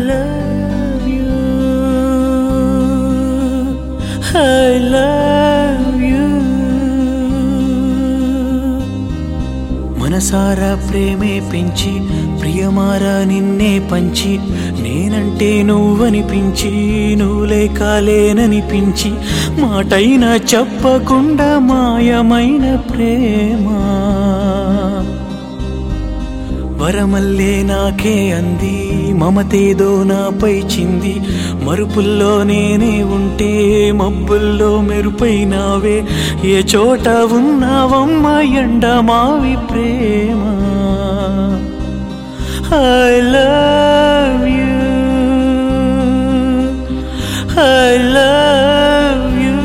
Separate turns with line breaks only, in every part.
love you. I love you. మనసారా ప్రేమే పెంచి ప్రియమారా నిన్నే పంచి నేనంటే నువ్వనిపించి నువ్వులే కాలేననిపించి మాటైనా చెప్పకుండా మాయమైన ప్రేమ వరమల్లే నాకే అంది మమతేదో నాపై చింది మరుపుల్లో నేనే ఉంటే మబ్బుల్లో మెరుపైనావే ఏ చోట ఉన్నావమ్మ ఎండ మావి ప్రేమ I love you I love you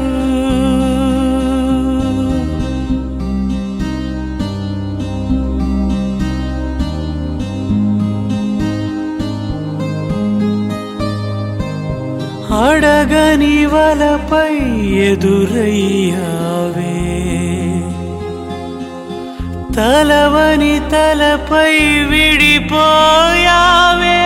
అడగని వలపై ఎదురయ్యావే తలవని తలపై విడిపోయావే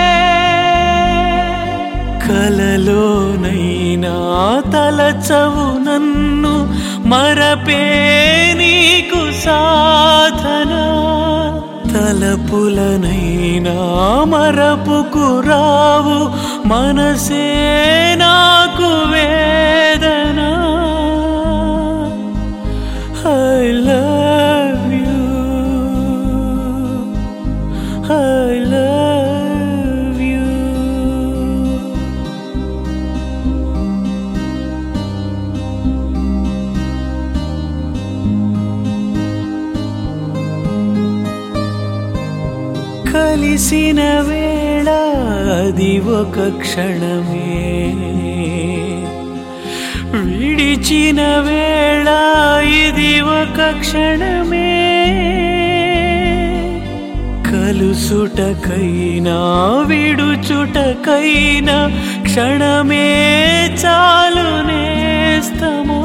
కలలోనైనా తలచవు నన్ను మరపే నీకు సాధన తలపులనైనా మరపుకు రావు మనసే నాకు వేదన I love you I love you కలిసిన వేళ అది ఒక క్షణమే విడిచిన వేళ ఇది ఒక క్షణమే కలుసుటకైనా విడుచుటకైనా క్షణమే చాలు నేస్తమా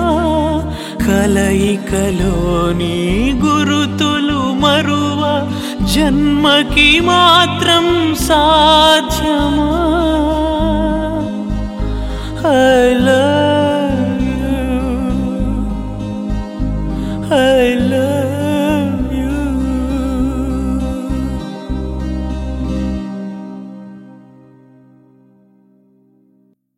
కలయికలోని గురుతులు మరువ జన్మకి మాత్రం సాధ్యమా ఐ లవ్